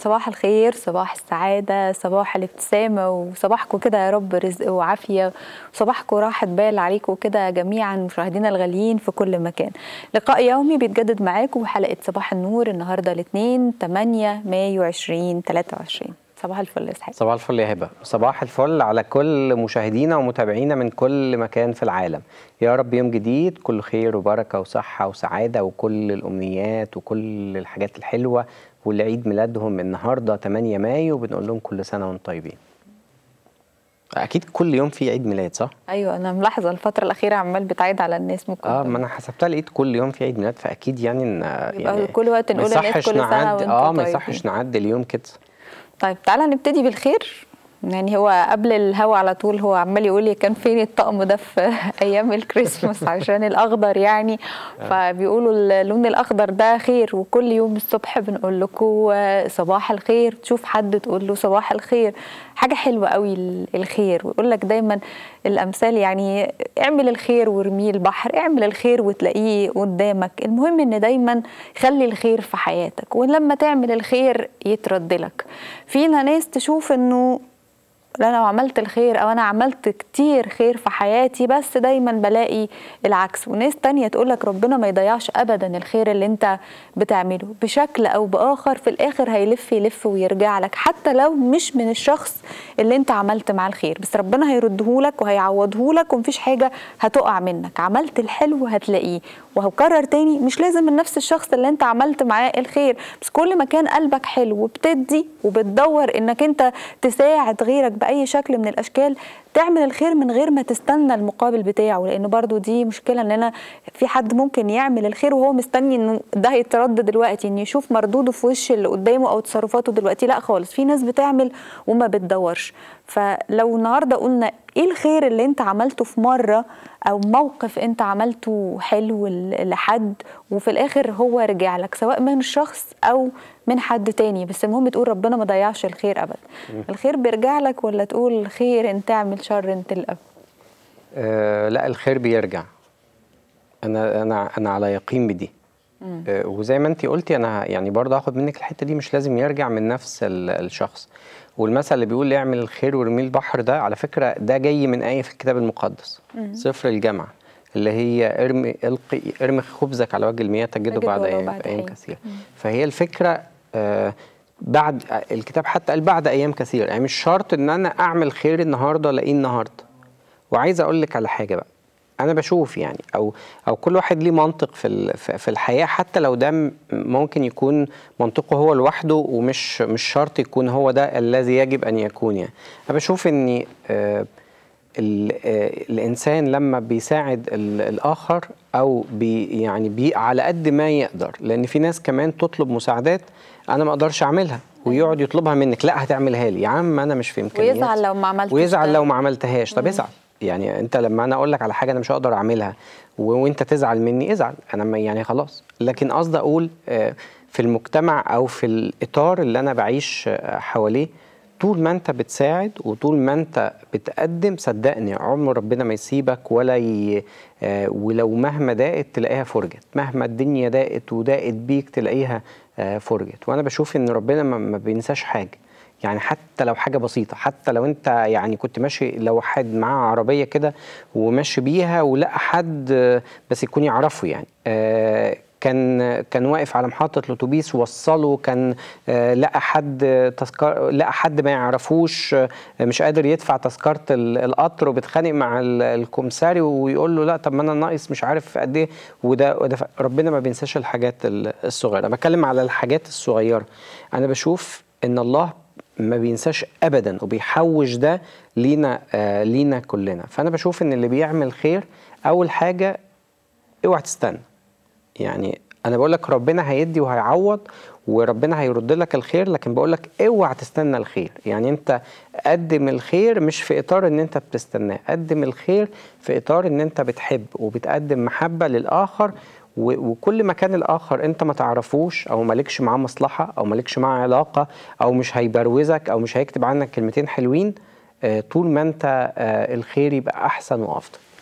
صباح الخير صباح السعادة صباح الابتسامة وصباحكم كده يا رب رزق وعافية وصباحكم راحة بال عليكم كده جميعا مشاهدينا الغاليين في كل مكان لقاء يومي بيتجدد معاكم وحلقة صباح النور النهاردة الاثنين 8 مايو 2023 صباح الفل يا اسحاق صباح الفل يا هبه صباح الفل على كل مشاهدينا ومتابعينا من كل مكان في العالم يا رب يوم جديد كل خير وبركه وصحه وسعاده وكل الامنيات وكل الحاجات الحلوه واللي عيد ميلادهم النهارده 8 مايو بنقول لهم كل سنه وانتم طيبين اكيد كل يوم في عيد ميلاد صح ايوه انا ملاحظه الفتره الاخيره عمال بتعيد على الناس ممكن اه ما انا حسبتها لقيت كل يوم في عيد ميلاد فاكيد يعني ان يعني كل وقت نقول للناس كل سنه نعد... وانتم اه ما طيبين. يصحش نعدي اليوم كده طيب تعالى نبتدي بالخير يعني هو قبل الهوا على طول هو عمال يقول لي كان فين الطقم ده في ايام الكريسماس عشان الاخضر يعني فبيقولوا اللون الاخضر ده خير وكل يوم الصبح بنقول لكم صباح الخير تشوف حد تقول له صباح الخير حاجه حلوه قوي الخير ويقول لك دايما الامثال يعني اعمل الخير وارميه البحر اعمل الخير وتلاقيه قدامك المهم ان دايما خلي الخير في حياتك ولما تعمل الخير يترد لك فينا ناس تشوف انه لا لو عملت الخير او انا عملت كتير خير في حياتي بس دايما بلاقي العكس وناس تانية تقولك ربنا ما يضيعش ابدا الخير اللي انت بتعمله بشكل او باخر في الاخر هيلف يلف ويرجع لك حتى لو مش من الشخص اللي انت عملت معاه الخير بس ربنا هيردهولك وهيعوضهولك ومفيش حاجة هتقع منك عملت الحلو هتلاقيه وهكرر تاني مش لازم من نفس الشخص اللي انت عملت معاه الخير بس كل ما كان قلبك حلو وبتدي وبتدور انك انت تساعد غيرك باي شكل من الاشكال تعمل الخير من غير ما تستنى المقابل بتاعه لانه برضو دي مشكله ان انا في حد ممكن يعمل الخير وهو مستني انه ده هيترد دلوقتي ان يشوف مردوده في وش اللي قدامه او تصرفاته دلوقتي لا خالص في ناس بتعمل وما بتدورش فلو النهارده قلنا ايه الخير اللي انت عملته في مره او موقف انت عملته حلو لحد وفي الاخر هو رجع لك سواء من شخص او من حد تاني بس المهم تقول ربنا ما ضيعش الخير ابدا الخير بيرجع لك ولا تقول خير انت تعمل شر انت تلقى آه لا الخير بيرجع انا انا انا على يقين بدي آه وزي ما انت قلتي انا يعني برضه هاخد منك الحته دي مش لازم يرجع من نفس الشخص والمثل اللي بيقول اعمل الخير وارميه البحر ده على فكره ده جاي من ايه في الكتاب المقدس سفر الجامعه اللي هي ارمي القي ارمي خبزك على وجه المياه تجده بعد ايام ايام كثيره فهي الفكره آه بعد الكتاب حتى قال بعد ايام كثيره يعني مش شرط ان انا اعمل خير النهارده الاقيه النهارده وعايز اقول لك على حاجه بقى انا بشوف يعني او او كل واحد ليه منطق في في الحياه حتى لو ده ممكن يكون منطقه هو لوحده ومش مش شرط يكون هو ده الذي يجب ان يكون يعني انا بشوف ان آه الانسان لما بيساعد الاخر او بي يعني بي على قد ما يقدر لان في ناس كمان تطلب مساعدات انا ما اقدرش اعملها ويقعد يطلبها منك لا هتعملها لي يا عم انا مش في امكانياتي ويزعل لو ما عملتش ويزعل لو ما عملتهاش طب ازعل يعني انت لما انا اقول لك على حاجه انا مش هقدر اعملها وانت تزعل مني ازعل انا يعني خلاص لكن قصدي اقول في المجتمع او في الاطار اللي انا بعيش حواليه طول ما انت بتساعد وطول ما انت بتقدم صدقني عمر ربنا ما يسيبك ولا ي... آه ولو مهما ضاقت تلاقيها فرجت مهما الدنيا ضاقت وضاقت بيك تلاقيها آه فرجت وانا بشوف ان ربنا ما, ما بينساش حاجه يعني حتى لو حاجه بسيطه حتى لو انت يعني كنت ماشي لو حد معاه عربيه كده وماشي بيها ولقى حد بس يكون يعرفه يعني آه كان كان واقف على محطه الاتوبيس وصله كان آه لقى حد تذكر لقى حد ما يعرفوش آه مش قادر يدفع تذكره القطر وبيتخانق مع الكمساري ويقول له لا طب ما انا ناقص مش عارف قد ايه وده, وده ربنا ما بينساش الحاجات الصغيره انا بتكلم على الحاجات الصغيره انا بشوف ان الله ما بينساش ابدا وبيحوش ده لينا آه لينا كلنا فانا بشوف ان اللي بيعمل خير اول حاجه اوعى تستنى يعني انا بقول لك ربنا هيدي وهيعوض وربنا هيرد لك الخير لكن بقول لك اوعى تستنى الخير يعني انت قدم الخير مش في اطار ان انت بتستناه قدم الخير في اطار ان انت بتحب وبتقدم محبه للاخر وكل ما كان الاخر انت ما تعرفوش او مالكش معاه مصلحه او مالكش معاه علاقه او مش هيبروزك او مش هيكتب عنك كلمتين حلوين طول ما انت الخير يبقى احسن وافضل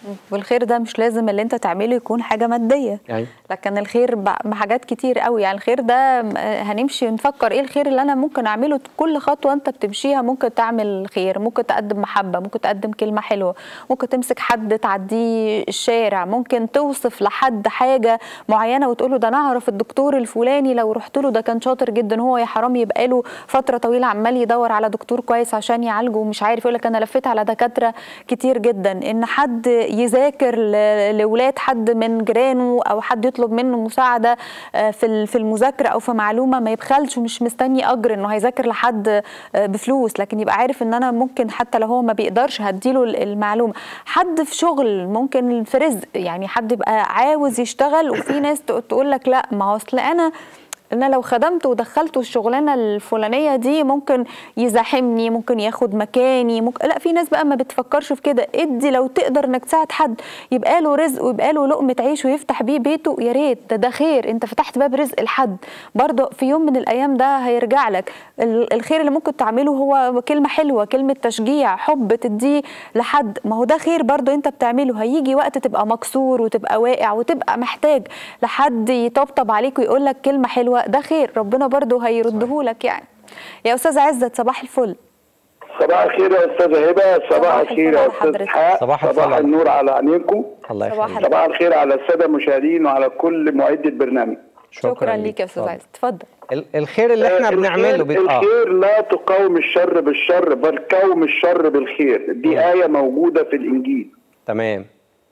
والخير ده مش لازم اللي انت تعمله يكون حاجه ماديه أيوة. لكن الخير ب- بحاجات كتير قوي يعني الخير ده م- هنمشي نفكر ايه الخير اللي انا ممكن اعمله كل خطوه انت بتمشيها ممكن تعمل خير ممكن تقدم محبه ممكن تقدم كلمه حلوه ممكن تمسك حد تعديه الشارع ممكن توصف لحد حاجه معينه وتقول له ده انا اعرف الدكتور الفلاني لو رحت له ده كان شاطر جدا هو يا حرام يبقى له فتره طويله عمال يدور على دكتور كويس عشان يعالجه ومش عارف يقول لك انا لفيت على دكاتره كتير جدا ان حد يذاكر ل- لاولاد حد من جيرانه او حد يطلب منه مساعده آه، في ال- في المذاكره او في معلومه ما يبخلش ومش مستني اجر انه هيذاكر لحد آه، بفلوس لكن يبقى عارف ان انا ممكن حتى لو هو ما بيقدرش هديله ال- المعلومه حد في شغل ممكن في رزق يعني حد يبقى عاوز يشتغل وفي ناس تقول لك لا ما هو اصل انا انا لو خدمته ودخلته الشغلانه الفلانيه دي ممكن يزاحمني ممكن ياخد مكاني ممكن لا في ناس بقى ما بتفكرش في كده ادي لو تقدر انك تساعد حد يبقى له رزق ويبقى له لقمه عيش ويفتح بيه بيته يا ريت ده ده خير انت فتحت باب رزق لحد برضه في يوم من الايام ده هيرجع لك ال- الخير اللي ممكن تعمله هو كلمه حلوه كلمه تشجيع حب تديه لحد ما هو ده خير برضه انت بتعمله هيجي وقت تبقى مكسور وتبقى واقع وتبقى محتاج لحد يطبطب عليك ويقول لك كلمه حلوه ده خير ربنا برضه هيرده لك يعني يا استاذه عزت صباح الفل صباح الخير يا استاذه هبه صباح صباح الخير الفل يا على استاذ حضرتك. اسحاق صباح الفل صباح عليك. النور على عينيكم الله صباح يخليك صباح الخير على الساده المشاهدين وعلى كل معد البرنامج شكرا ليك يا استاذ اتفضل. عزت اتفضل ال- الخير اللي احنا آه، بنعمله الخير, بي... اه الخير لا تقاوم الشر بالشر بل قوم الشر بالخير دي آية موجودة في الإنجيل تمام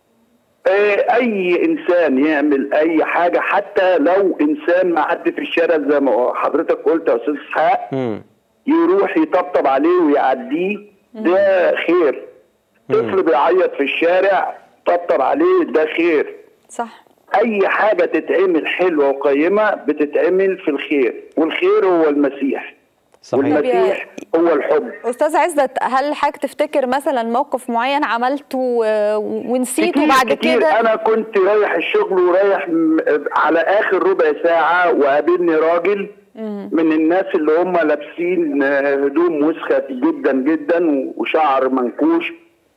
آه، أي إنسان يعمل أي حاجة حتى لو إنسان معدي في الشارع زي ما حضرتك قلت يا أستاذ إسحاق مم. يروح يطبطب عليه ويعديه ده خير طفل بيعيط في الشارع طبطب عليه ده خير صح اي حاجه تتعمل حلوه وقيمه بتتعمل في الخير والخير هو المسيح صحيح والمسيح هو الحب استاذ عزت هل حضرتك تفتكر مثلا موقف معين عملته و- ونسيته كتير بعد كتير كده انا كنت رايح الشغل ورايح م- على اخر ربع ساعه وقابلني راجل من الناس اللي هم لابسين آه، هدوم وسخه جدا جدا وشعر منكوش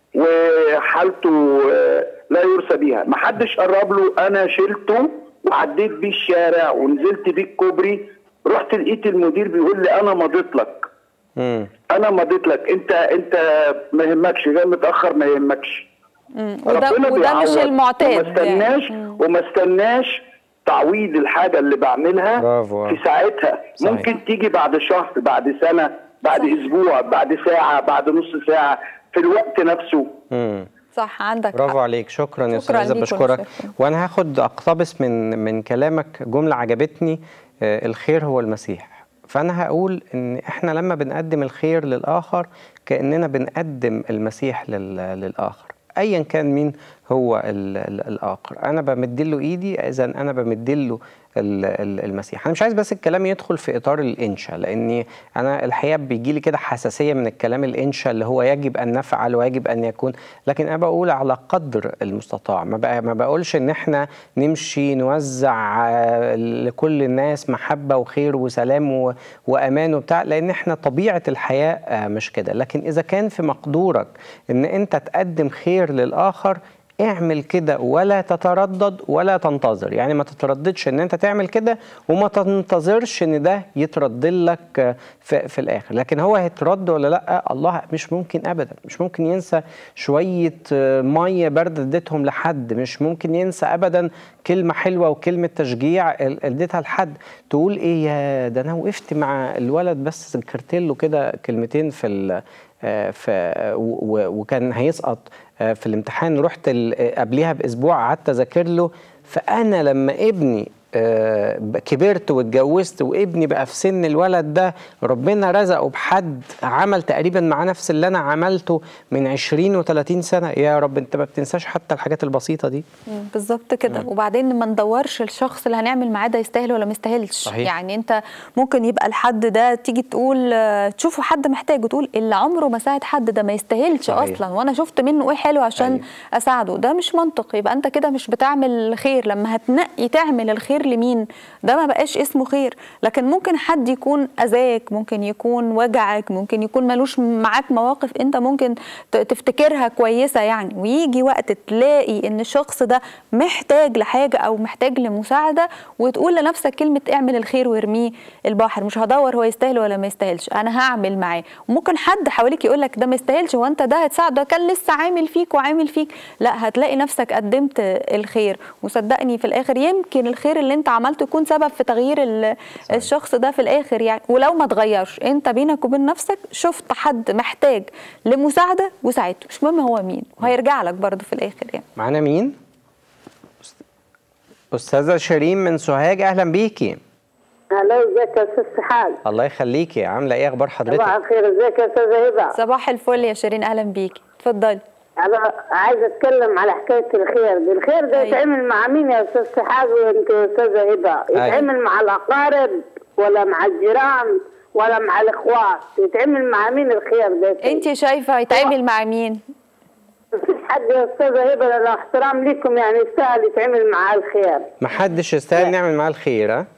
وحالته آه، لا يرثى بيها ما حدش قرب له انا شلته وعديت بيه الشارع ونزلت بيه الكوبري رحت لقيت المدير بيقول لي انا مضيت لك مم. انا مضيت لك انت انت ما يهمكش جاي متاخر ما يهمكش مم. وده, ربنا وده مش بيعوض. المعتاد وما استناش يعني. وما استناش تعويض الحاجه اللي بعملها برافو. في ساعتها صحيح. ممكن تيجي بعد شهر بعد سنه بعد اسبوع بعد ساعه بعد نص ساعه في الوقت نفسه مم. صح عندك برافو حق. عليك شكرا يا شكراً استاذ ليكم، بشكرك شكراً. وانا هاخد اقتبس من من كلامك جمله عجبتني آه، الخير هو المسيح فانا هقول ان احنا لما بنقدم الخير للاخر كاننا بنقدم المسيح لل- للاخر ايا كان مين هو ال ال الاخر انا بمد له ايدي اذا انا بمد له ال- ال- المسيح انا مش عايز بس الكلام يدخل في اطار الانشا لاني انا الحقيقه بيجي لي كده حساسيه من الكلام الانشا اللي هو يجب ان نفعل ويجب ان يكون لكن انا بقول على قدر المستطاع ما بقى ما بقولش ان احنا نمشي نوزع آه، لكل الناس محبه وخير وسلام و- وامان وبتاع لان احنا طبيعه الحياه آه، مش كده لكن اذا كان في مقدورك ان انت تقدم خير للاخر اعمل كده ولا تتردد ولا تنتظر يعني ما تترددش ان انت تعمل كده وما تنتظرش ان ده يترد لك في, في الاخر لكن هو هيترد ولا لا الله مش ممكن ابدا مش ممكن ينسى شويه ميه بارده اديتهم لحد مش ممكن ينسى ابدا كلمه حلوه وكلمه تشجيع ال- اديتها لحد تقول ايه يا ده انا وقفت مع الولد بس ذكرت له كده كلمتين في ال- آه، ف و- و- وكان هيسقط آه، في الامتحان رحت ال- آه، قبليها باسبوع قعدت اذاكر له فانا لما ابني آه، ب- كبرت واتجوزت وابني بقى في سن الولد ده ربنا رزقه بحد عمل تقريبا مع نفس اللي انا عملته من 20 و30 سنه يا رب انت ما بتنساش حتى الحاجات البسيطه دي مم، بالظبط كده وبعدين ما ندورش الشخص اللي هنعمل معاه ده يستاهل ولا ما يستاهلش صحيح. يعني انت ممكن يبقى الحد ده تيجي تقول آه، تشوفه حد محتاج وتقول اللي عمره ما ساعد حد ده ما يستاهلش صحيح. اصلا وانا شفت منه ايه حلو عشان أيوة. اساعده ده مش منطق يبقى انت كده مش بتعمل خير لما هتنقي تعمل الخير خير لمين ده ما بقاش اسمه خير لكن ممكن حد يكون اذاك ممكن يكون وجعك ممكن يكون ملوش معاك مواقف انت ممكن ت- تفتكرها كويسه يعني ويجي وقت تلاقي ان الشخص ده محتاج لحاجه او محتاج لمساعده وتقول لنفسك كلمه اعمل الخير وارميه البحر مش هدور هو يستاهل ولا ما يستاهلش انا هعمل معاه وممكن حد حواليك يقول لك ده ما يستاهلش هو انت ده هتساعده ده كان لسه عامل فيك وعامل فيك لا هتلاقي نفسك قدمت الخير وصدقني في الاخر يمكن الخير اللي انت عملته يكون سبب في تغيير ال- الشخص ده في الاخر يعني ولو ما اتغيرش انت بينك وبين نفسك شفت حد محتاج لمساعده وساعدته مش مهم هو مين وهيرجع لك برضه في الاخر يعني معانا مين استاذه شيرين من سوهاج اهلا بيكي هلا ازيك يا استاذ سحاب الله يخليكي عامله ايه اخبار صباح حضرتك الخير ازيك يا استاذه هبه صباح الفل يا شيرين اهلا بيكي اتفضلي انا عايزه اتكلم على حكايه الخير دي الخير ده أيوة. يتعمل مع مين يا استاذ سحاب وانت يا استاذه هبه يتعمل مع الاقارب ولا مع الجيران ولا مع الاخوات يتعمل مع مين الخير ده انت شايفه يتعامل مع مين مفيش حد يا استاذه هبه لا احترام لكم يعني يستاهل يتعمل معاه الخير محدش يستاهل نعمل معاه الخير ها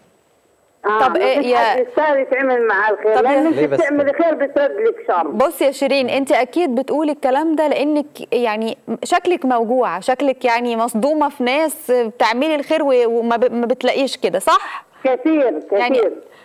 آه طب إيه مفيش يا- حد يستاهل يتعمل معاه الخير طب لان ليه انت بس بتعمل كده؟ خير بترد لك شر بصي يا شيرين انت اكيد بتقولي الكلام ده لانك يعني شكلك موجوعه شكلك يعني مصدومه في ناس بتعملي الخير و- وما ب- ما بتلاقيش كده صح كثير كثير يعني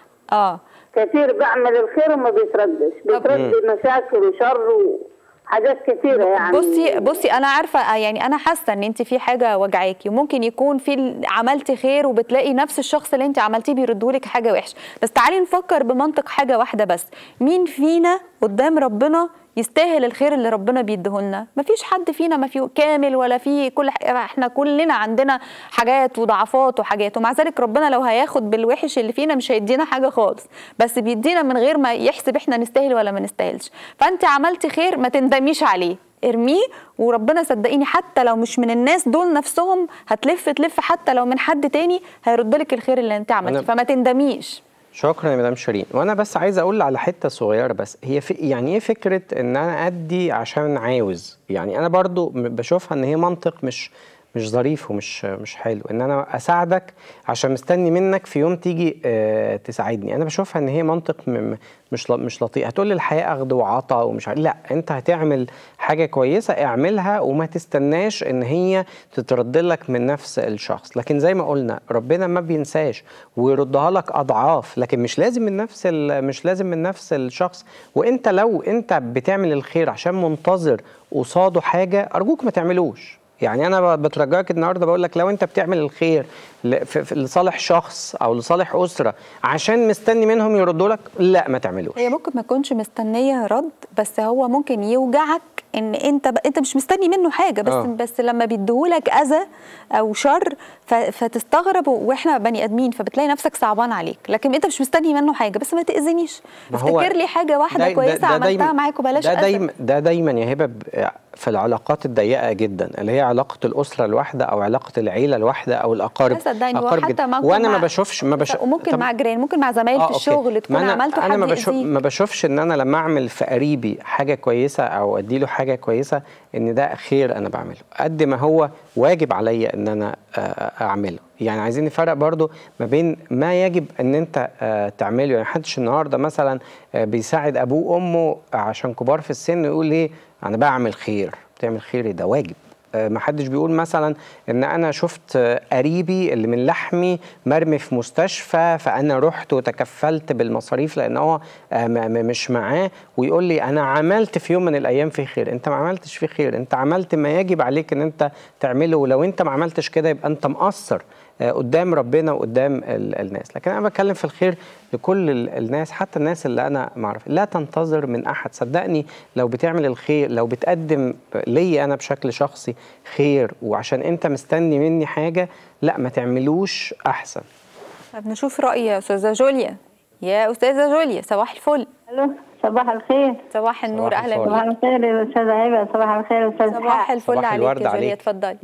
اه كثير بعمل الخير وما بيتردش بيترد مشاكل وشر وحاجات كثيرة يعني بصي بصي انا عارفه يعني انا حاسه ان انت في حاجه وجعاكي وممكن يكون في ال- عملتي خير وبتلاقي نفس الشخص اللي انت عملتيه بيردولك حاجه وحشه بس تعالي نفكر بمنطق حاجه واحده بس مين فينا قدام ربنا يستاهل الخير اللي ربنا بيديهولنا مفيش حد فينا ما فيه كامل ولا في كل ح... احنا كلنا عندنا حاجات وضعفات وحاجات ومع ذلك ربنا لو هياخد بالوحش اللي فينا مش هيدينا حاجه خالص بس بيدينا من غير ما يحسب احنا نستاهل ولا ما نستاهلش فانت عملتي خير ما تندميش عليه ارميه وربنا صدقيني حتى لو مش من الناس دول نفسهم هتلف تلف حتى لو من حد تاني هيرد لك الخير اللي انت عملتيه أنا- فما تندميش شكرا يا مدام شيرين وانا بس عايز اقول على حته صغيره بس هي في يعني ايه فكره ان انا ادي عشان عاوز يعني انا برضو م- بشوفها ان هي منطق مش مش ظريف ومش مش حلو ان انا اساعدك عشان مستني منك في يوم تيجي آه تساعدني انا بشوفها ان هي منطق م- م- مش ل- مش لطيف هتقول لي الحياه اخذ وعطا ومش عارف لا انت هتعمل حاجه كويسه اعملها وما تستناش ان هي تترد لك من نفس الشخص لكن زي ما قلنا ربنا ما بينساش ويردها لك اضعاف لكن مش لازم من نفس ال- مش لازم من نفس الشخص وانت لو انت بتعمل الخير عشان منتظر قصاده حاجه ارجوك ما تعملوش يعني انا ب- بترجاك النهارده بقول لك لو انت بتعمل الخير ل- في- في- لصالح شخص او لصالح اسره عشان مستني منهم يردوا لك لا ما تعملوش هي ممكن ما تكونش مستنيه رد بس هو ممكن يوجعك ان انت ب... انت مش مستني منه حاجه بس آه. بس لما بيديهولك اذى او شر ف... فتستغرب واحنا بني ادمين فبتلاقي نفسك صعبان عليك لكن انت مش مستني منه حاجه بس ما تاذينيش ما هو افتكر لي حاجه واحده ده- ده- كويسه ده عملتها دايما- معاك وبلاش ده أذى. دايما ده دايما يا هبه ب- في العلاقات الضيقه جدا اللي هي علاقه الاسره الواحده او علاقه العيله الواحده او الاقارب لا صدقني هو أقارب حتى جداً. ممكن وانا مع- ما بشوفش ما بش... وممكن طب- مع جيران ممكن مع زمايل آه، في أوكي. الشغل تكون ما أنا عملته انا حد ما بشوف يأذيك. ما بشوفش ان انا لما اعمل في قريبي حاجه كويسه او ادي له حاجه كويسه ان ده خير انا بعمله قد ما هو واجب عليا ان انا آه، اعمله يعني عايزين نفرق برضو ما بين ما يجب ان انت آه، تعمله يعني محدش النهارده مثلا آه، بيساعد ابوه وامه عشان كبار في السن يقول ايه انا بعمل خير بتعمل خير ده واجب آه، ما حدش بيقول مثلا ان انا شفت آه، قريبي اللي من لحمي مرمي في مستشفى فانا رحت وتكفلت بالمصاريف لان هو آه، م- م- مش معاه ويقول لي انا عملت في يوم من الايام في خير انت ما عملتش فيه خير انت عملت ما يجب عليك ان انت تعمله ولو انت ما عملتش كده يبقى انت مقصر آه، قدام ربنا وقدام ال- الناس لكن انا بتكلم في الخير لكل ال- الناس حتى الناس اللي انا ما اعرف لا تنتظر من احد صدقني لو بتعمل الخير لو بتقدم لي انا بشكل شخصي خير وعشان انت مستني مني حاجه لا ما تعملوش احسن طب نشوف راي يا استاذه جوليا يا استاذه جوليا صباح الفل الو صباح الخير صباح النور صباح اهلا الفل. بيك صباح الخير يا استاذة هبة صباح الخير يا استاذ صباح إسحاق. الفل صباح عليك الورد يا جوليا عليك. اتفضلي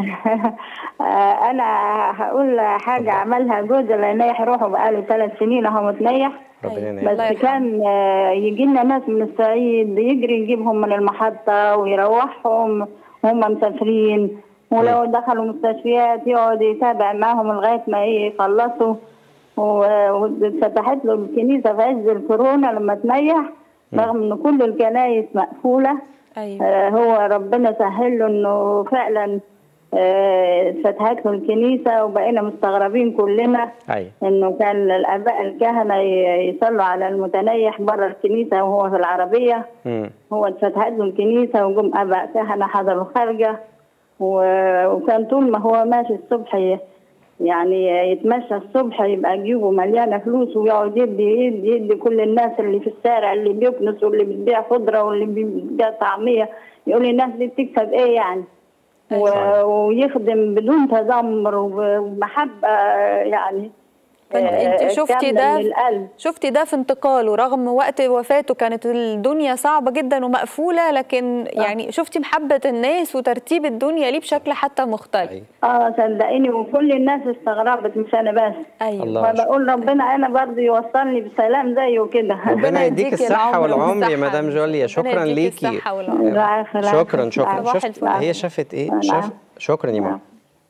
آه، انا هقول حاجة عملها جوزي اللي نايح روحه بقاله ثلاث سنين اهو متنيح ربنا أيوة. ينعم الله بس يرحمه. كان آه، يجي لنا ناس من الصعيد يجري يجيبهم من المحطة ويروحهم وهم مسافرين ولو دخلوا مستشفيات يقعد يتابع معهم لغايه ما يخلصوا و- واتفتحت له الكنيسه في عز الكورونا لما تنيح رغم ان كل الكنايس مقفوله ايوه آه، هو ربنا سهل له انه فعلا آه، اتفتحت له الكنيسه وبقينا مستغربين كلنا ايوه انه كان الاباء الكهنه ي- يصلوا على المتنيح بره الكنيسه وهو في العربيه مم. هو اتفتحت له الكنيسه وجم اباء كهنه حضروا خارجه و- وكان طول ما هو ماشي الصبح ي- يعني يتمشى الصبح يبقى جيبه مليانه فلوس ويقعد يدي يدي يدي كل الناس اللي في الشارع اللي بيكنس واللي بتبيع خضره واللي بيبيع طعميه يقول الناس دي بتكسب ايه يعني و- ويخدم بدون تذمر وب- ومحبه يعني فانت انت آه، شفتي كاملة ده من القلب شفتي ده في انتقاله رغم وقت وفاته كانت الدنيا صعبة جدا ومقفولة لكن يعني شفتي محبة الناس وترتيب الدنيا ليه بشكل حتى مختلف أيوة. اه صدقيني وكل الناس استغربت مش انا بس ايوه الله. فبقول ربنا انا برضه يوصلني بسلام زيه كده ربنا يديك الصحة والعمر يا مدام جوليا ربنا شكرا يديك ليكي الصحة والعمر. العافية، العافية. شكرا شكرا صباح شفت الفل. هي شافت ايه شاف شكرا يا ماما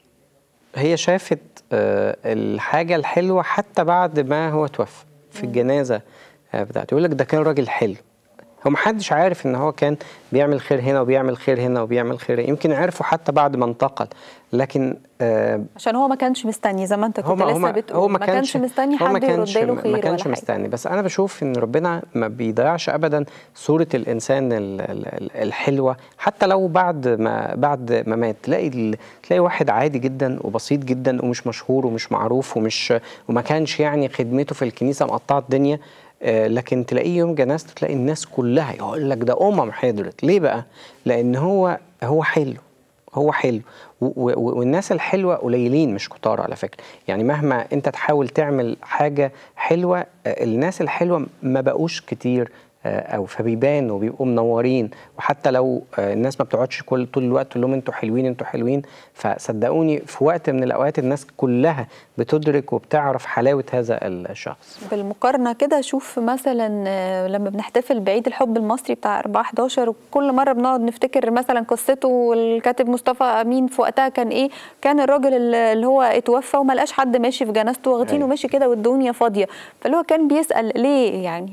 هي شافت آه، الحاجة الحلوة حتى بعد ما هو توفى في الجنازة آه، بتاعته يقول لك ده كان راجل حلو هو محدش عارف ان هو كان بيعمل خير هنا وبيعمل خير هنا وبيعمل خير هنا. يمكن عرفه حتى بعد ما انتقل لكن آه عشان هو ما كانش مستني زي ما انت كنت هو لسه ما بتقول هو ما كانش مستني هو ما حد يرد كانش له خير ما كانش ولا حاجة مستني بس انا بشوف ان ربنا ما بيضيعش ابدا صوره الانسان ال- ال- ال- الحلوه حتى لو بعد ما بعد ما مات تلاقي ال- تلاقي واحد عادي جدا وبسيط جدا ومش مشهور ومش معروف ومش وما كانش يعني خدمته في الكنيسه مقطعه الدنيا آه، لكن تلاقيه يوم جنازته تلاقي الناس كلها يقول لك ده امم حضرت ليه بقى لان هو هو حلو هو حلو و- و- والناس الحلوه قليلين مش كتار على فكره يعني مهما انت تحاول تعمل حاجه حلوه آه، الناس الحلوه ما بقوش كتير آه، او فبيبانوا وبيبقوا منورين وحتى لو آه، الناس ما بتقعدش كل طول الوقت تقول لهم انتوا حلوين انتوا حلوين فصدقوني في وقت من الاوقات الناس كلها بتدرك وبتعرف حلاوه هذا الشخص بالمقارنه كده شوف مثلا آه، لما بنحتفل بعيد الحب المصري بتاع 4 11 وكل مره بنقعد نفتكر مثلا قصته والكاتب مصطفى امين في وقتها كان ايه كان الراجل اللي اللي هو اتوفى وما لقاش حد ماشي في جنازته واخدينه أيوة. ماشي كده والدنيا فاضيه فاللي هو كان بيسال ليه يعني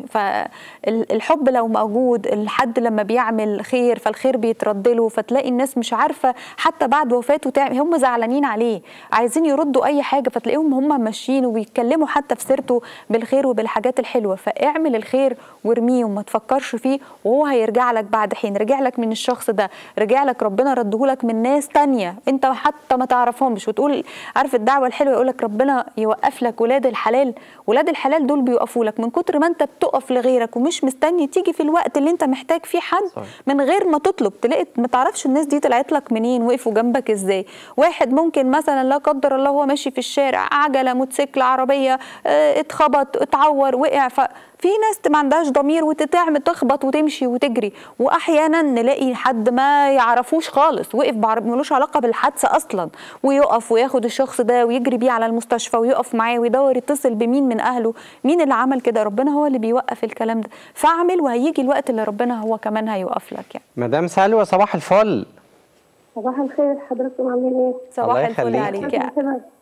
فالحب لو موجود الحد لما بيعمل خير فالخير بيترد له فتلاقي الناس مش عارفه حتى بعد وفاته تعمل هم زعلانين عليه عايزين يردوا اي حاجه فتلاقيهم هم ماشيين وبيتكلموا حتى في سيرته بالخير وبالحاجات الحلوه فاعمل الخير وارميه وما تفكرش فيه وهو هيرجع لك بعد حين رجع لك من الشخص ده رجع لك ربنا ردهولك من ناس تانية انت حتى ما تعرفهمش وتقول عارف الدعوه الحلوه يقول لك ربنا يوقف لك ولاد الحلال ولاد الحلال دول بيوقفوا لك من كتر ما انت بتقف لغيرك ومش مستني تيجي في الوقت اللي انت محتاج فيه حد صحيح. من غير ما تطلب تلاقي ما تعرفش الناس دي طلعت لك منين وقفوا جنبك ازاي واحد ممكن مثلا لا قدر الله هو ماشي في الشارع عجله موتوسيكل عربيه اه، اتخبط اتعور وقع ففي ناس ما عندهاش ضمير وتتعمل تخبط وتمشي وتجري واحيانا نلاقي حد ما يعرفوش خالص وقف بعرب ملوش علاقه بالحادثه اصلا ويقف وياخد الشخص ده ويجري بيه على المستشفى ويقف معاه ويدور يتصل بمين من اهله مين اللي عمل كده ربنا هو اللي بيوقف الكلام ده فاعمل وهيجي الوقت اللي ربنا هو كمان هيوقف لك يعني مدام سلوى صباح الفل صباح الخير حضرتكم عاملين ايه؟ صباح الله الفل يخليك. عليك يا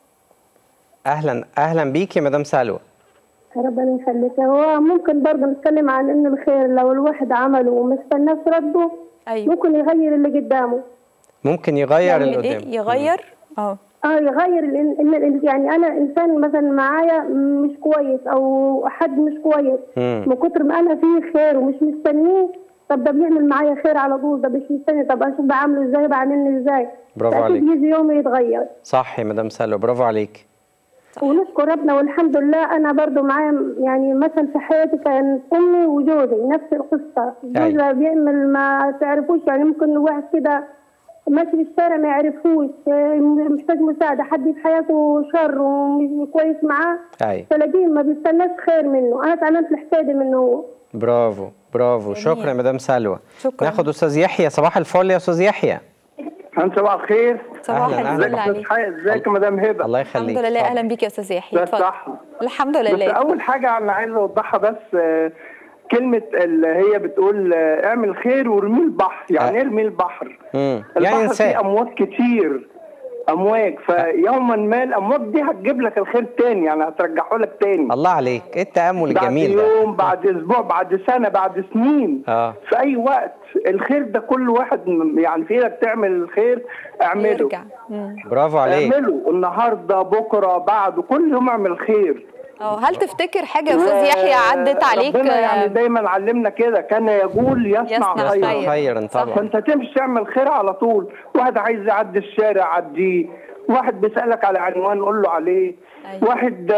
اهلا اهلا بيكي يا مدام سلوى ربنا يخليك هو ممكن برضه نتكلم عن ان الخير لو الواحد عمله وما استناش رده ايوه ممكن يغير اللي قدامه ممكن يغير يعمل اللي ايه قدامه يغير اه اه يغير ال- إن- إن- يعني انا انسان مثلا معايا مش كويس او حد مش كويس مم. من كتر ما انا فيه خير ومش مستنيه طب ده بيعمل معايا خير على طول ده مش مستني طب اشوف بعمله ازاي بعملني ازاي برافو أكيد عليك. يجي يوم يتغير صح يا مدام سلوى برافو عليك ونشكر ربنا والحمد لله انا برضو معايا يعني مثلا في حياتي كانت امي وجوزي نفس القصه جوزها بيعمل ما تعرفوش يعني ممكن واحد كده ماشي في الشارع ما يعرفوش آه، محتاج مساعده حد في حياته شر ومش كويس معاه ايوه تلاقيه ما بيستناش خير منه انا اتعلمت الحكايه دي منه هو برافو برافو جميل. شكرا يا مدام سلوى شكراً. ناخد استاذ يحيى صباح الفل يا استاذ يحيى انت صباح الخير صباح أهلاً، الفل أهلاً. ازيك عليك ازيك يا مدام هبه الله الحمد يخليك لله اتفضل. اهلا بيك يا استاذ يحيى ده اتفضل صح الحمد بس لله اول حاجه انا عايز اوضحها بس آه، كلمه اللي هي بتقول آه، اعمل خير وارمي البحر يعني آه. ايه ارمي البحر مم. يعني البحر انسان فيه امواج كتير امواج فيوما ما الامواج دي هتجيب لك الخير تاني يعني هترجعه لك تاني الله عليك ايه التامل بعد الجميل ده يوم بعد اسبوع بعد سنه بعد سنين اه في اي وقت الخير ده كل واحد م- يعني في ايدك تعمل الخير اعمله يرجع مم. برافو عليك اعمله النهارده بكره بعد كل يوم اعمل خير اه هل تفتكر حاجه يا استاذ يحيى عدت عليك ربنا يعني آه، دايما علمنا كده كان يقول يصنع, يصنع خيرا خير. خيرا طبعا فانت تمشي تعمل خير على طول واحد عايز يعدي الشارع عديه واحد بيسالك على عنوان قول له عليه أيوة. واحد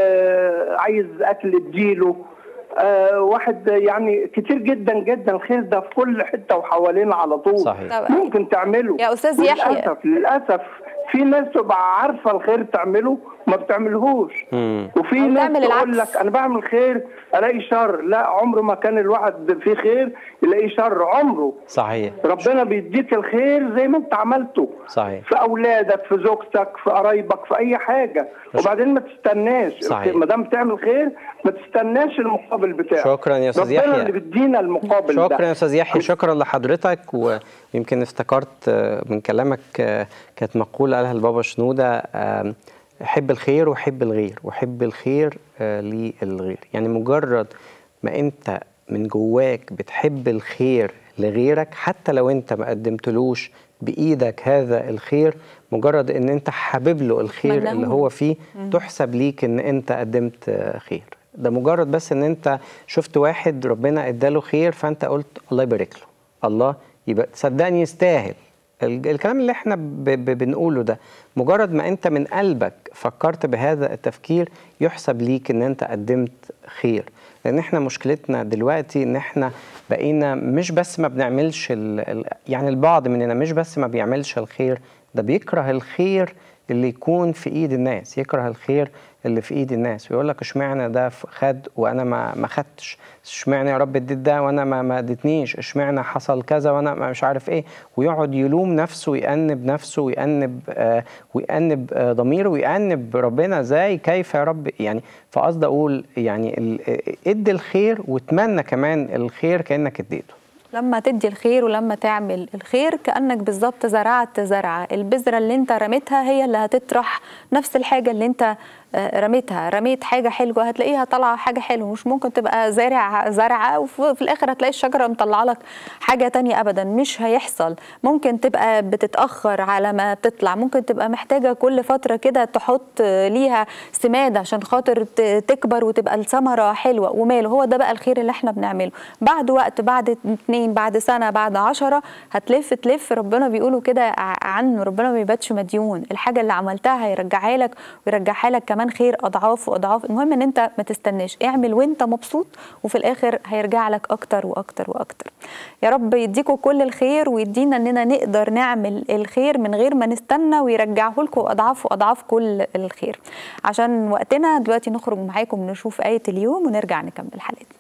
آه، عايز اكل اديله آه، واحد يعني كتير جدا جدا الخير ده في كل حته وحوالينا على طول صحيح. طب ممكن تعمله يا أستاذ يحيى. للاسف للاسف في ناس تبقى عارفه الخير تعمله ما بتعملهوش مم. وفي أو ناس تعمل تقول العكس. لك انا بعمل خير الاقي شر لا عمر ما كان الواحد فيه خير يلاقي شر عمره صحيح ربنا بيديك الخير زي ما انت عملته صحيح في اولادك في زوجتك في قرايبك في اي حاجه وبعدين ما تستناش صحيح. ما دام تعمل خير ما تستناش المقابل بتاعه شكراً يا أستاذ ربنا يحيى. اللي بيدينا المقابل ده شكرا يا استاذ يحيى شكرا لحضرتك ويمكن افتكرت آه، من كلامك آه، كانت مقوله قالها البابا شنوده آم، حب الخير وحب الغير وحب الخير آه، للغير يعني مجرد ما انت من جواك بتحب الخير لغيرك حتى لو انت ما قدمتلوش بايدك هذا الخير مجرد ان انت حابب له الخير تمناه اللي له. هو فيه تحسب ليك ان انت قدمت آه، خير ده مجرد بس ان انت شفت واحد ربنا اداله خير فانت قلت الله يبارك له الله يبقى صدقني يستاهل ال- الكلام اللي احنا ب ب بنقوله ده مجرد ما انت من قلبك فكرت بهذا التفكير يحسب ليك ان انت قدمت خير لان احنا مشكلتنا دلوقتي ان احنا بقينا مش بس ما بنعملش ال ال يعني البعض مننا مش بس ما بيعملش الخير ده بيكره الخير اللي يكون في ايد الناس يكره الخير اللي في ايد الناس ويقول لك اشمعنى ده ف- خد وانا ما ما خدتش اشمعنى يا رب اديت ده وانا ما ما اديتنيش اشمعنى حصل كذا وانا ما مش عارف ايه ويقعد يلوم نفسه ويأنب نفسه ويأنب آه ويأنب آه ضميره ويأنب ربنا ازاي كيف يا رب يعني فقصد اقول يعني ال- آه، ادي الخير واتمنى كمان الخير كأنك اديته لما تدي الخير ولما تعمل الخير كأنك بالظبط زرعت زرعة البذرة اللي انت رميتها هي اللي هتطرح نفس الحاجة اللي انت آه، رميتها رميت حاجة حلوة هتلاقيها طالعة حاجة حلوة مش ممكن تبقى زارع زرعة وفي في الآخر هتلاقي الشجرة مطلعة لك حاجة تانية أبدا مش هيحصل ممكن تبقى بتتأخر على ما بتطلع ممكن تبقى محتاجة كل فترة كده تحط آه، ليها سماد عشان خاطر ت- تكبر وتبقى الثمرة حلوة وماله هو ده بقى الخير اللي احنا بنعمله بعد وقت بعد اتنين بعد سنة بعد عشرة هتلف تلف ربنا بيقولوا كده ع- عنه ربنا ما بيباتش مديون الحاجة اللي عملتها هيرجعها لك ويرجعها لك كمان خير أضعاف وأضعاف المهم ان انت ما تستناش اعمل وانت مبسوط وفي الآخر هيرجع لك أكتر وأكتر وأكتر يا رب يديكوا كل الخير ويدينا اننا نقدر نعمل الخير من غير ما نستنى ويرجعه لكم أضعاف وأضعاف كل الخير عشان وقتنا دلوقتي نخرج معاكم نشوف آية اليوم ونرجع نكمل حلقتنا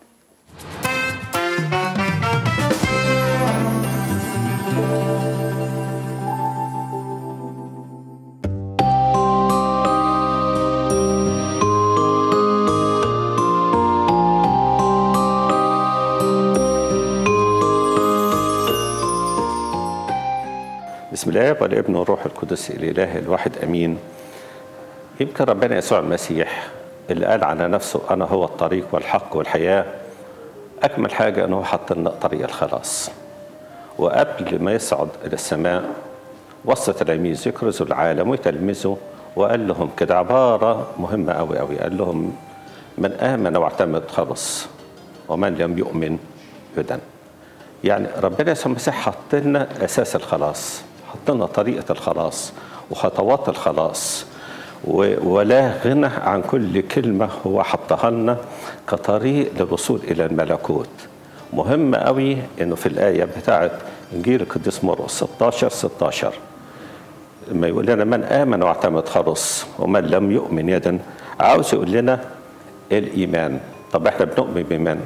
بسم الله والابن والروح القدس الاله الواحد امين يمكن ربنا يسوع المسيح اللي قال على نفسه انا هو الطريق والحق والحياه اجمل حاجه انه حط لنا طريق الخلاص وقبل ما يصعد الى السماء وصى تلاميذ يكرزوا العالم ويتلمذوا وقال لهم كده عباره مهمه قوي قوي قال لهم من امن واعتمد خلص ومن لم يؤمن يدن يعني ربنا يسوع المسيح حط لنا اساس الخلاص حط لنا طريقه الخلاص وخطوات الخلاص و- ولا غنى عن كل كلمه هو حطها لنا كطريق للوصول الى الملكوت مهم قوي انه في الايه بتاعه انجيل القديس مرقس 16 16 لما يقول لنا من امن واعتمد خلص ومن لم يؤمن يدا عاوز يقول لنا الايمان طب احنا بنؤمن بمن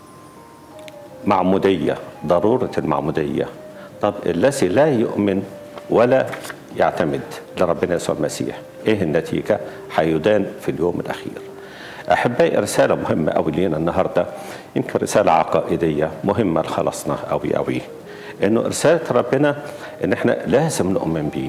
معمودية ضرورة المعمودية طب الذي لا يؤمن ولا يعتمد لربنا يسوع المسيح ايه النتيجة هيدان في اليوم الأخير أحبائي رسالة مهمة أوي لينا النهاردة يمكن رسالة عقائدية مهمة لخلاصنا أوي أوي إنه رسالة ربنا إن إحنا لازم نؤمن بيه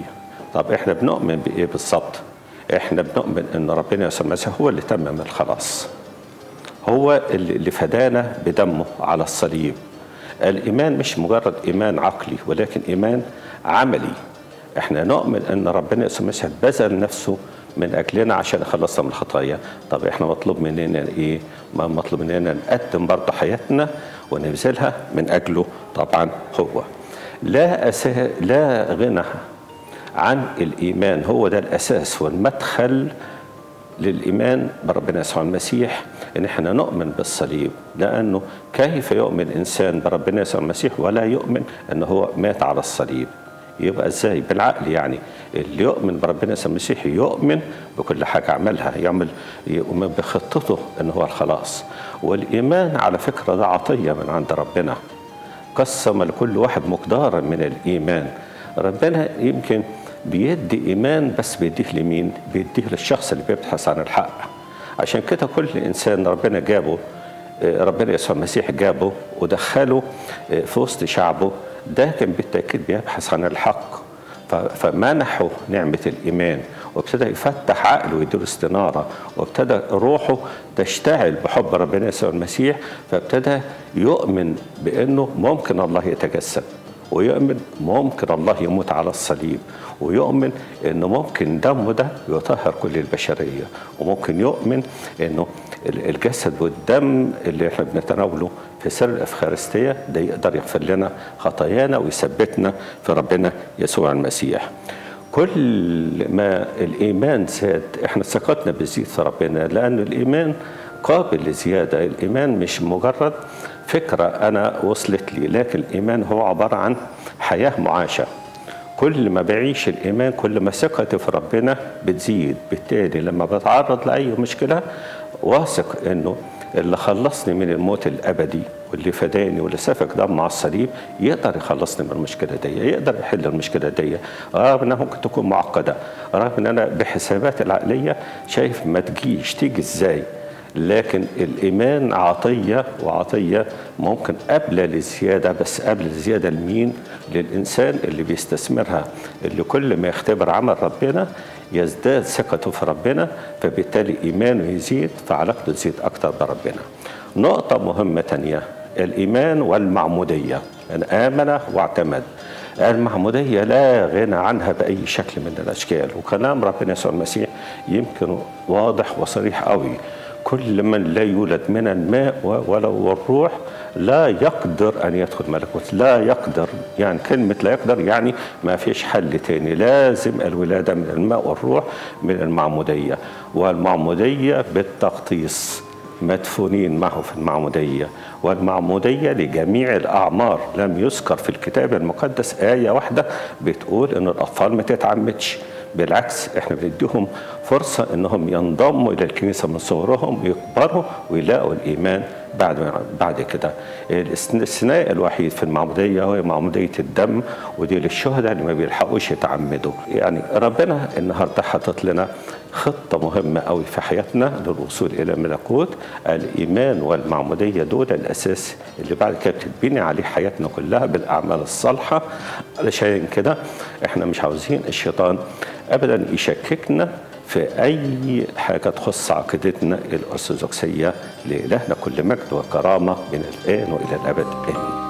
طب احنا بنؤمن بايه بالظبط احنا بنؤمن ان ربنا يسوع المسيح هو اللي تمم الخلاص هو اللي اللي فدانا بدمه على الصليب الايمان مش مجرد ايمان عقلي ولكن ايمان عملي احنا نؤمن ان ربنا يسوع المسيح بذل نفسه من اجلنا عشان يخلصنا من الخطايا طب احنا مطلوب مننا ايه ما مطلوب مننا نقدم برضه حياتنا ونبذلها من اجله طبعا هو لا أسا... لا غنى عن الايمان هو ده الاساس والمدخل للايمان بربنا يسوع المسيح ان احنا نؤمن بالصليب لانه كيف يؤمن انسان بربنا يسوع المسيح ولا يؤمن ان هو مات على الصليب يبقى ازاي بالعقل يعني اللي يؤمن بربنا يسوع المسيح يؤمن بكل حاجه عملها يعمل يؤمن بخطته ان هو الخلاص والايمان على فكره ده عطيه من عند ربنا قسم لكل واحد مقدارا من الايمان ربنا يمكن بيدي ايمان بس بيديه لمين بيديه للشخص اللي بيبحث عن الحق عشان كده كل انسان ربنا جابه ربنا يسوع المسيح جابه ودخله في وسط شعبه ده كان بالتاكيد بيبحث عن الحق فمنحه نعمه الايمان وابتدى يفتح عقله ويديله استناره وابتدى روحه تشتعل بحب ربنا يسوع المسيح فابتدى يؤمن بانه ممكن الله يتجسد ويؤمن ممكن الله يموت على الصليب ويؤمن انه ممكن دمه ده يطهر كل البشريه وممكن يؤمن انه الجسد والدم اللي احنا بنتناوله في سر الافخارستيه ده يقدر يغفر لنا خطايانا ويثبتنا في ربنا يسوع المسيح. كل ما الايمان زاد احنا ثقتنا بتزيد في ربنا لان الايمان قابل لزياده، الايمان مش مجرد فكره انا وصلت لي لكن الايمان هو عباره عن حياه معاشه. كل ما بعيش الايمان كل ما ثقتي في ربنا بتزيد بالتالي لما بتعرض لاي مشكله واثق انه اللي خلصني من الموت الابدي واللي فداني واللي سفك دم على الصليب يقدر يخلصني من المشكله دي يقدر يحل المشكله دي رغم انها ممكن تكون معقده رغم ان انا بحسابات العقليه شايف ما تجيش تيجي ازاي لكن الايمان عطيه وعطيه ممكن قبل للزياده بس قبل الزياده لمين؟ للانسان اللي بيستثمرها اللي كل ما يختبر عمل ربنا يزداد ثقته في ربنا فبالتالي ايمانه يزيد فعلاقته تزيد اكتر بربنا. نقطه مهمه تانية الايمان والمعموديه ان امن واعتمد. المعمودية لا غنى عنها بأي شكل من الأشكال وكلام ربنا يسوع المسيح يمكن واضح وصريح قوي كل من لا يولد من الماء ولو الروح لا يقدر أن يدخل ملكوت لا يقدر يعني كلمة لا يقدر يعني ما فيش حل تاني لازم الولادة من الماء والروح من المعمودية والمعمودية بالتغطيس مدفونين معه في المعمودية والمعمودية لجميع الأعمار لم يذكر في الكتاب المقدس آية واحدة بتقول إن الأطفال ما تتعمدش بالعكس احنا بنديهم فرصة انهم ينضموا الى الكنيسة من صغرهم ويكبروا ويلاقوا الايمان بعد بعد كده الاستثناء الوحيد في المعمودية هو معمودية الدم ودي للشهداء اللي ما بيلحقوش يتعمدوا يعني ربنا النهارده حاطط لنا خطة مهمة قوي في حياتنا للوصول إلى الملكوت الإيمان والمعمودية دول الأساس اللي بعد كده بتتبني عليه حياتنا كلها بالأعمال الصالحة علشان كده إحنا مش عاوزين الشيطان أبدا يشككنا في أي حاجة تخص عقيدتنا الأرثوذكسية لإلهنا كل مجد وكرامة من الآن وإلى الأبد آمين